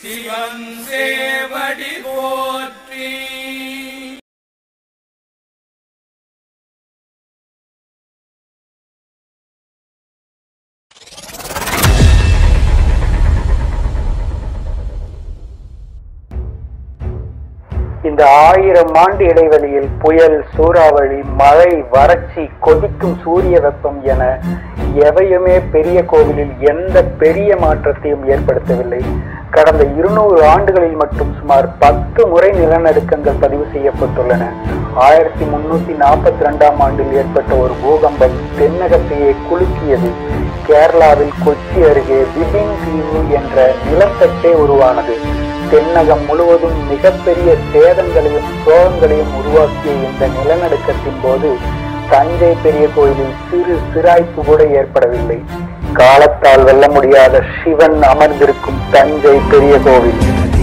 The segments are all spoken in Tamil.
சிவன் சேவடி போற்றி இந்த ஆயிரம் ஆண்டு இடைவெளியில் புயல் சூறாவளி மழை வறட்சி கொதிக்கும் சூரிய வெப்பம் என எவையுமே பெரிய கோவிலில் எந்த பெரிய மாற்றத்தையும் ஏற்படுத்தவில்லை கடந்த இருநூறு ஆண்டுகளில் மட்டும் சுமார் பத்து முறை நிலநடுக்கங்கள் பதிவு செய்யப்பட்டுள்ளன ஆயிரத்தி முன்னூத்தி நாற்பத்தி ரெண்டாம் ஆண்டில் ஏற்பட்ட ஒரு பூகம்பம் தென்னகத்தையே குலுக்கியது கேரளாவில் கொச்சி அருகே விபின் தீவு என்ற நிலத்தட்டே உருவானது தென்னகம் முழுவதும் மிகப்பெரிய சேதங்களையும் சோகங்களையும் உருவாக்கிய இந்த நிலநடுக்கத்தின் போது தஞ்சை பெரிய கோயிலில் சிறு சிராய்ப்பு கூட ஏற்படவில்லை காலத்தால் வெல்ல முடியாத சிவன் அமர்ந்திருக்கும் தஞ்சை பெரிய கோவில்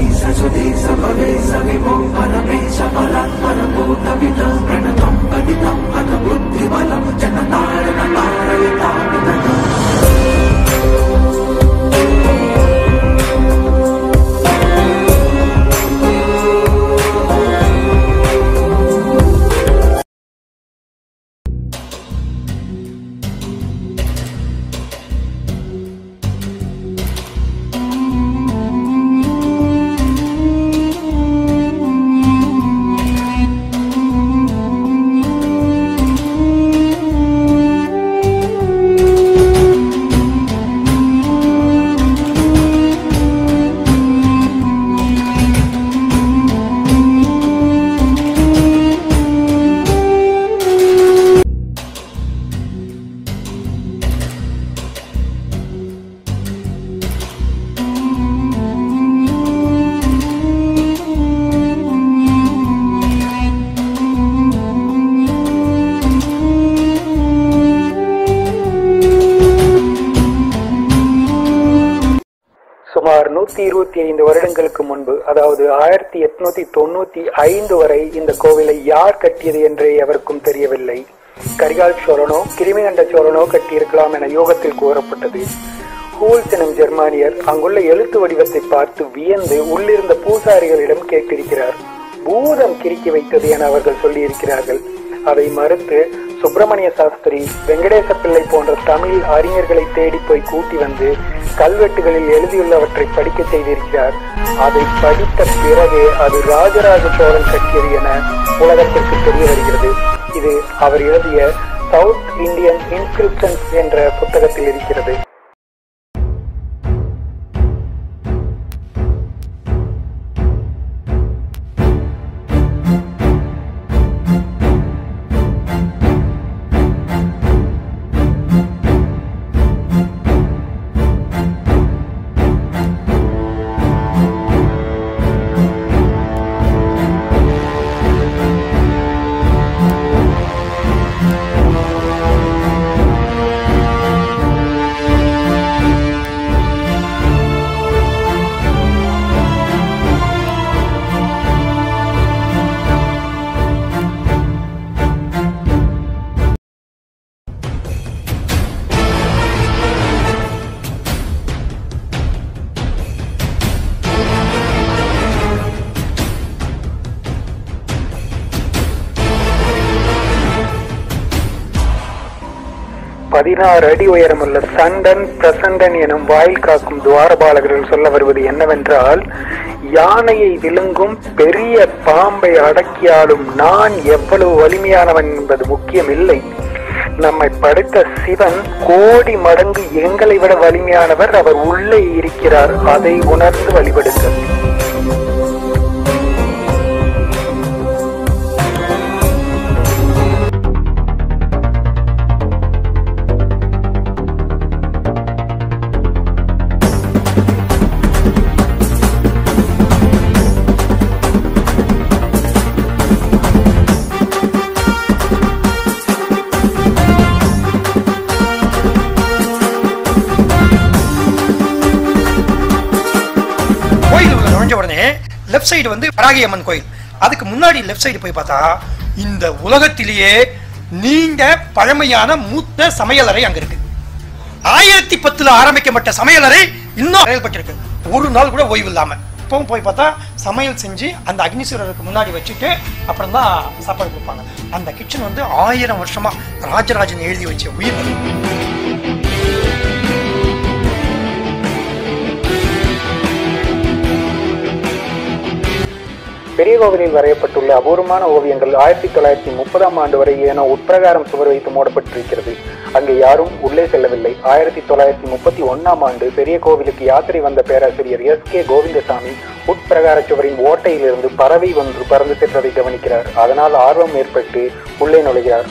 சுமார் நூத்தி இருபத்தி ஐந்து வருடங்களுக்கு முன்பு அதாவது ஆயிரத்தி எட்நூத்தி தொண்ணூத்தி ஐந்து வரை இந்த கோவிலை யார் கட்டியது என்றே எவருக்கும் தெரியவில்லை கரிகால் சோழனோ கிருமிகண்ட சோழனோ கட்டியிருக்கலாம் என யோகத்தில் கூறப்பட்டது ஹூல்ஸ் எனும் ஜெர்மானியர் அங்குள்ள எழுத்து வடிவத்தை பார்த்து வியந்து உள்ளிருந்த பூசாரிகளிடம் கேட்டிருக்கிறார் பூதம் கிறுக்கி வைத்தது என அவர்கள் சொல்லியிருக்கிறார்கள் அதை மறுத்து சுப்பிரமணிய சாஸ்திரி வெங்கடேச பிள்ளை போன்ற தமிழ் அறிஞர்களை தேடி போய் கூட்டி வந்து கல்வெட்டுகளில் எழுதியுள்ளவற்றை படிக்க செய்திருக்கிறார் அதை படித்த பிறகு அது ராஜராஜ சோழன் கட்டியது என உலகத்திற்கு தெரிய வருகிறது இது அவர் எழுதிய சவுத் இந்தியன் இன்ஸ்கிரிப்ஷன்ஸ் என்ற புத்தகத்தில் இருக்கிறது பதினாறு அடி உயரமுள்ள சண்டன் பிரசண்டன் எனும் வாயில் காக்கும் துவாரபாலகர்கள் சொல்ல வருவது என்னவென்றால் யானையை விழுங்கும் பெரிய பாம்பை அடக்கியாலும் நான் எவ்வளவு வலிமையானவன் என்பது முக்கியமில்லை நம்மை படைத்த சிவன் கோடி மடங்கு எங்களை விட வலிமையானவர் அவர் உள்ளே இருக்கிறார் அதை உணர்ந்து வழிபடுங்கள் கோயில் உள்ள நுழைஞ்ச உடனே லெஃப்ட் சைடு வந்து வராகி அம்மன் கோயில் அதுக்கு முன்னாடி லெஃப்ட் சைடு போய் பார்த்தா இந்த உலகத்திலேயே நீண்ட பழமையான மூத்த சமையலறை அங்க இருக்கு ஆயிரத்தி பத்துல ஆரம்பிக்கப்பட்ட சமையலறை இன்னும் செயல்பட்டிருக்கு ஒரு நாள் கூட ஓய்வு இல்லாம எப்பவும் போய் பார்த்தா சமையல் செஞ்சு அந்த அக்னீஸ்வரருக்கு முன்னாடி வச்சுட்டு அப்புறம் தான் சாப்பாடு கொடுப்பாங்க அந்த கிச்சன் வந்து ஆயிரம் வருஷமா ராஜராஜன் எழுதி வச்ச உயிர் பெரிய கோவிலில் வரையப்பட்டுள்ள அபூர்வமான ஓவியங்கள் ஆயிரத்தி தொள்ளாயிரத்தி முப்பதாம் ஆண்டு வரை ஏனோ உட்பிரகாரம் சுவர் வைத்து மூடப்பட்டிருக்கிறது அங்கே யாரும் உள்ளே செல்லவில்லை ஆயிரத்தி தொள்ளாயிரத்தி முப்பத்தி ஒன்னாம் ஆண்டு பெரிய கோவிலுக்கு யாத்திரை வந்த பேராசிரியர் எஸ் கே கோவிந்தசாமி உட்பிரகார சுவரின் ஓட்டையிலிருந்து பறவை ஒன்று பறந்து சென்றதை கவனிக்கிறார் அதனால் ஆர்வம் ஏற்பட்டு உள்ளே நுழைகிறார்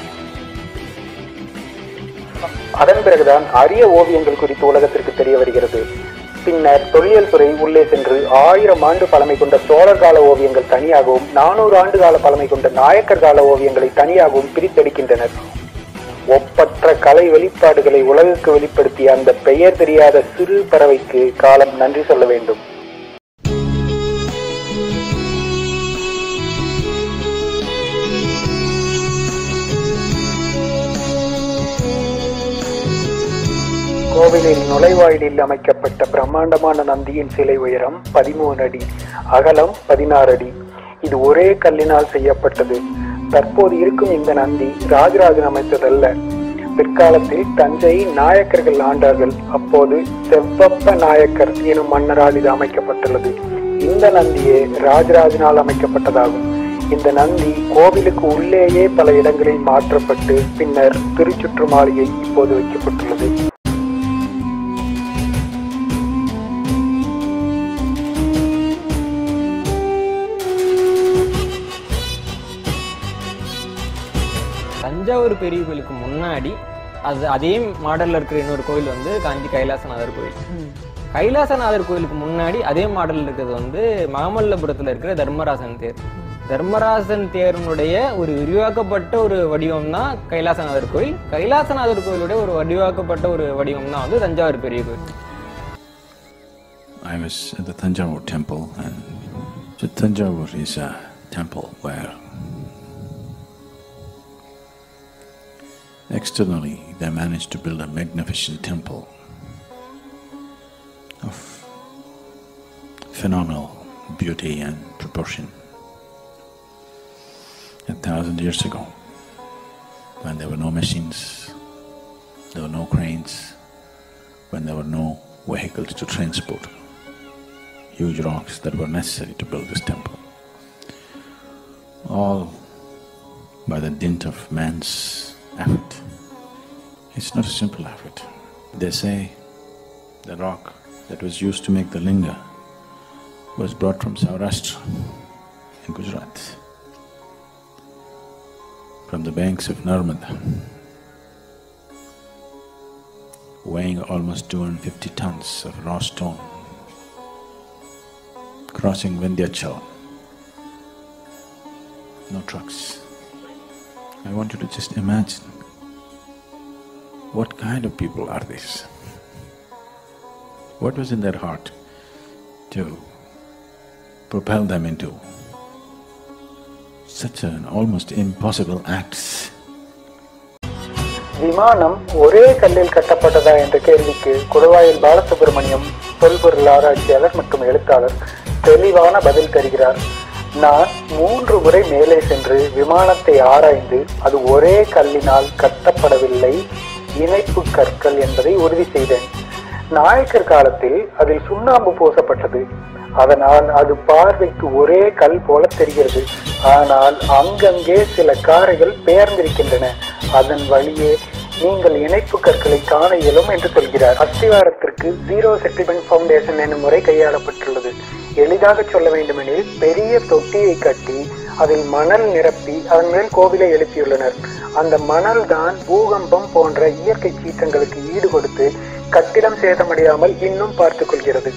அதன் பிறகுதான் அரிய ஓவியங்கள் குறித்து உலகத்திற்கு தெரிய வருகிறது பின்னர் தொல்லியல் துறை உள்ளே சென்று ஆயிரம் ஆண்டு பழமை கொண்ட சோழர் கால ஓவியங்கள் தனியாகவும் நானூறு ஆண்டு கால பழமை கொண்ட நாயக்கர் கால ஓவியங்களை தனியாகவும் பிரித்தெடுக்கின்றனர் ஒப்பற்ற கலை வெளிப்பாடுகளை உலகுக்கு வெளிப்படுத்திய அந்த பெயர் தெரியாத சிறு பறவைக்கு காலம் நன்றி சொல்ல வேண்டும் கோவிலின் நுழைவாயிலில் அமைக்கப்பட்ட பிரம்மாண்டமான நந்தியின் சிலை உயரம் பதிமூணு அடி அகலம் பதினாறு அடி இது ஒரே கல்லினால் செய்யப்பட்டது தற்போது இருக்கும் இந்த நந்தி ராஜராஜன் அமைத்ததல்ல பிற்காலத்தில் தஞ்சை நாயக்கர்கள் ஆண்டார்கள் அப்போது செவ்வப்ப நாயக்கர் எனும் மன்னரால் இது அமைக்கப்பட்டுள்ளது இந்த நந்தியே ராஜராஜனால் அமைக்கப்பட்டதாகும் இந்த நந்தி கோவிலுக்கு உள்ளேயே பல இடங்களில் மாற்றப்பட்டு பின்னர் திருச்சுற்று மாளிகை இப்போது வைக்கப்பட்டுள்ளது தஞ்சாவூர் பெரிய கோயிலுக்கு முன்னாடி அது அதே மாடல்ல இருக்கிற இன்னொரு கோயில் வந்து காஞ்சி கைலாசநாதர் கோயில் கைலாசநாதர் கோயிலுக்கு முன்னாடி அதே மாடல்ல இருக்கிறது வந்து மாமல்லபுரத்துல இருக்கிற தர்மராசன் தேர் தர்மராசன் தேரனுடைய ஒரு விரிவாக்கப்பட்ட ஒரு வடிவம் தான் கைலாசநாதர் கோயில் கைலாசநாதர் கோயிலுடைய ஒரு வடிவாக்கப்பட்ட ஒரு வடிவம் தான் வந்து தஞ்சாவூர் பெரிய கோயில் I was at the Tanjavur temple, and the Tanjavur is a temple where externally they managed to build a magnificent temple of phenomenal beauty and proportion. A thousand years ago, when there were no machines, there were no cranes, when there were no vehicles to transport huge rocks that were necessary to build this temple. All by the dint of man's effort. It's not a simple effort. They say the rock that was used to make the linga was brought from Saurashtra in Gujarat, from the banks of Narmada, weighing almost 250 tons of raw stone, crossing Vindhyachal. No trucks. I want you to just imagine what kind of people are these? What was in their heart to propel them into such an almost impossible acts? விமானம் ஒரே கல்லில் கட்டப்பட்டதா என்ற கேள்விக்கு குடவாயில் பாலசுப்ரமணியம் தொல்பொருள் ஆராய்ச்சியாளர் மற்றும் எழுத்தாளர் தெளிவான பதில் தருகிறார் நான் மூன்று முறை மேலே சென்று விமானத்தை ஆராய்ந்து அது ஒரே கல்லினால் கட்டப்படவில்லை இணைப்பு கற்கள் என்பதை உறுதி செய்தேன் நாயக்கர் காலத்தில் அதில் சுண்ணாம்பு பூசப்பட்டது அதனால் அது பார்வைக்கு ஒரே கல் போல தெரிகிறது ஆனால் அங்கங்கே சில காரைகள் பெயர்ந்திருக்கின்றன அதன் வழியே நீங்கள் இணைப்பு கற்களை காண இயலும் என்று சொல்கிறார் அஸ்திவாரத்திற்கு ஜீரோ செட்டில்மெண்ட் ஃபவுண்டேஷன் என்னும் முறை கையாளப்பட்டுள்ளது எளிதாக சொல்ல வேண்டுமெனில் பெரிய தொட்டியை கட்டி அதில் மணல் நிரப்பி அதன் மேல் கோவிலை எழுப்பியுள்ளனர் அந்த மணல் தான் பூகம்பம் போன்ற இயற்கை சீற்றங்களுக்கு ஈடு கொடுத்து கட்டிடம் சேதமடையாமல் இன்னும் பார்த்துக் கொள்கிறது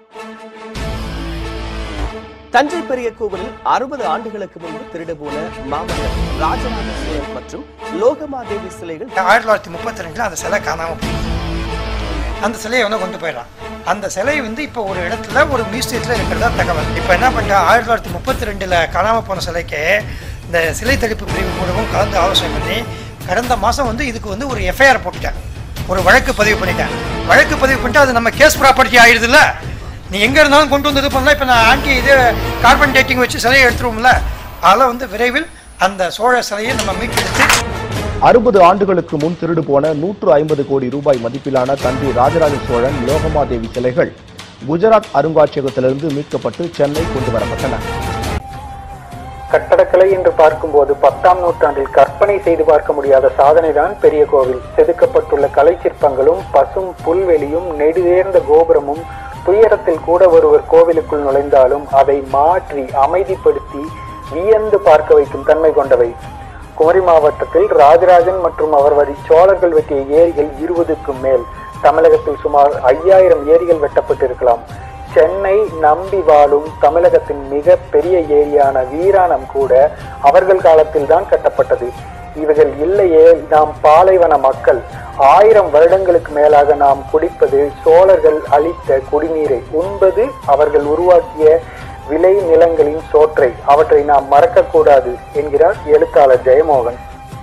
தஞ்சை பெரிய கோவிலில் அறுபது ஆண்டுகளுக்கு முன்பு திருடு போன மாமன்னர் ராஜராஜ சோழன் மற்றும் லோகமாதேவி சிலைகள் ஆயிரத்தி தொள்ளாயிரத்தி முப்பத்தி ரெண்டுல அந்த சிலை காணாம போயிடுது அந்த சிலையை வந்து கொண்டு போயிடலாம் அந்த சிலை வந்து இப்போ ஒரு இடத்துல ஒரு மியூசியத்தில் இருக்கிறதா தகவல் இப்போ என்ன பண்ணிட்டேன் ஆயிரத்தி தொள்ளாயிரத்தி முப்பத்தி ரெண்டில் காணாமல் போன சிலைக்கு இந்த சிலை தடுப்பு பிரிவு கூடவும் கலந்து ஆலோசனை பண்ணி கடந்த மாதம் வந்து இதுக்கு வந்து ஒரு எஃப்ஐஆர் போட்டுட்டேன் ஒரு வழக்கு பதிவு பண்ணிட்டேன் வழக்கு பதிவு பண்ணிட்டு அது நம்ம கேஸ் ப்ராப்பர்ட்டி ஆயிடுதுல்ல நீ எங்க இருந்தாலும் கொண்டு வந்து இது பண்ணலாம் இப்ப நான் ஆன்டி இது கார்பன் டேட்டிங் வச்சு சிலையை எடுத்துருவோம்ல அதெல்லாம் வந்து விரைவில் அந்த சோழ சிலையை நம்ம மீட்டெடுத்து அறுபது ஆண்டுகளுக்கு முன் திருடு போன நூற்று ஐம்பது கோடி ரூபாய் மதிப்பிலான தஞ்சை ராஜராஜ சோழன் லோகமாதேவி சிலைகள் குஜராத் அருங்காட்சியகத்திலிருந்து மீட்கப்பட்டு சென்னை கொண்டு வரப்பட்டன கட்டடக்கலை என்று பார்க்கும்போது பத்தாம் நூற்றாண்டில் கற்பனை செய்து பார்க்க முடியாத சாதனைதான் பெரிய கோவில் செதுக்கப்பட்டுள்ள கலை சிற்பங்களும் பசும் புல்வெளியும் நெடுதேர்ந்த கோபுரமும் துயரத்தில் கூட ஒருவர் கோவிலுக்குள் நுழைந்தாலும் அதை மாற்றி அமைதிப்படுத்தி வியந்து பார்க்க வைக்கும் தன்மை கொண்டவை குமரி மாவட்டத்தில் ராஜராஜன் மற்றும் அவர் வழி சோழர்கள் வெட்டிய ஏரிகள் இருபதுக்கும் மேல் தமிழகத்தில் சுமார் ஐயாயிரம் ஏரிகள் வெட்டப்பட்டிருக்கலாம் சென்னை நம்பி வாழும் தமிழகத்தின் மிக பெரிய ஏரியான வீராணம் கூட அவர்கள் காலத்தில் தான் கட்டப்பட்டது இவைகள் இல்லையே நாம் பாலைவன மக்கள் ஆயிரம் வருடங்களுக்கு மேலாக நாம் குடிப்பது சோழர்கள் அளித்த குடிநீரை உண்பது அவர்கள் உருவாக்கிய விளை நிலங்களின் சோற்றை அவற்றை நாம் மறக்கக்கூடாது என்கிறார் எழுத்தாளர் ஜெயமோகன்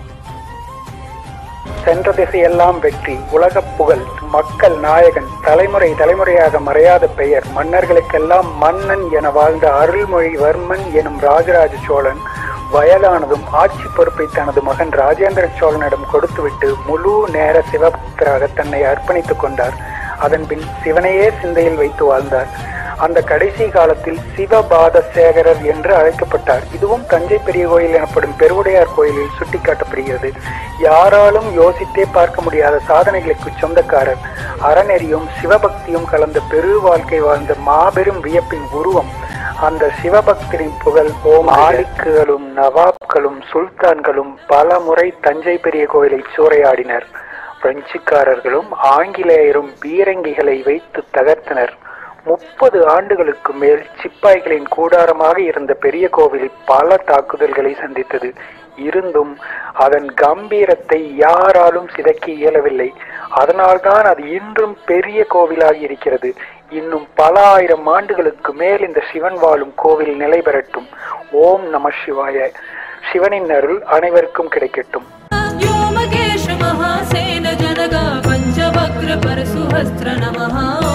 சென்ற திசையெல்லாம் வெற்றி உலகப் புகழ் மக்கள் நாயகன் தலைமுறை தலைமுறையாக மறையாத பெயர் மன்னர்களுக்கெல்லாம் மன்னன் என வாழ்ந்த அருள்மொழிவர்மன் எனும் ராஜராஜ சோழன் வயதானதும் ஆட்சி பொறுப்பை தனது மகன் ராஜேந்திர சோழனிடம் கொடுத்துவிட்டு முழு நேர சிவபக்தராக தன்னை அர்ப்பணித்துக் கொண்டார் அதன்பின் சிவனையே சிந்தையில் வைத்து வாழ்ந்தார் அந்த கடைசி காலத்தில் சிவபாத சேகரர் என்று அழைக்கப்பட்டார் இதுவும் தஞ்சை பெரிய கோயில் எனப்படும் பெருவுடையார் கோயிலில் சுட்டிக்காட்டப்படுகிறது யாராலும் யோசித்தே பார்க்க முடியாத சாதனைகளுக்கு சொந்தக்காரர் அறநெறியும் சிவபக்தியும் கலந்த பெரு வாழ்க்கை வாழ்ந்த மாபெரும் வியப்பின் உருவம் அந்த சிவபக்தரின் புகழ் ஓம் ஆலிக்குகளும் நவாப்களும் சுல்தான்களும் பல முறை தஞ்சை பெரிய கோயிலை சூறையாடினர் பிரெஞ்சுக்காரர்களும் ஆங்கிலேயரும் பீரங்கிகளை வைத்து தகர்த்தனர் முப்பது ஆண்டுகளுக்கு மேல் சிப்பாய்களின் கூடாரமாக இருந்த பெரிய கோவில் பல தாக்குதல்களை சந்தித்தது இருந்தும் அதன் கம்பீரத்தை யாராலும் சிதைக்க இயலவில்லை அதனால்தான் அது இன்றும் பெரிய கோவிலாகி இருக்கிறது இன்னும் பல ஆயிரம் ஆண்டுகளுக்கு மேல் இந்த சிவன் வாழும் கோவில் நிலை பெறட்டும் ஓம் நம சிவாய சிவனின் அருள் அனைவருக்கும் கிடைக்கட்டும் व्योमकेश महासेन जनगा पञ्चवक्र परशुहस्त्र नमः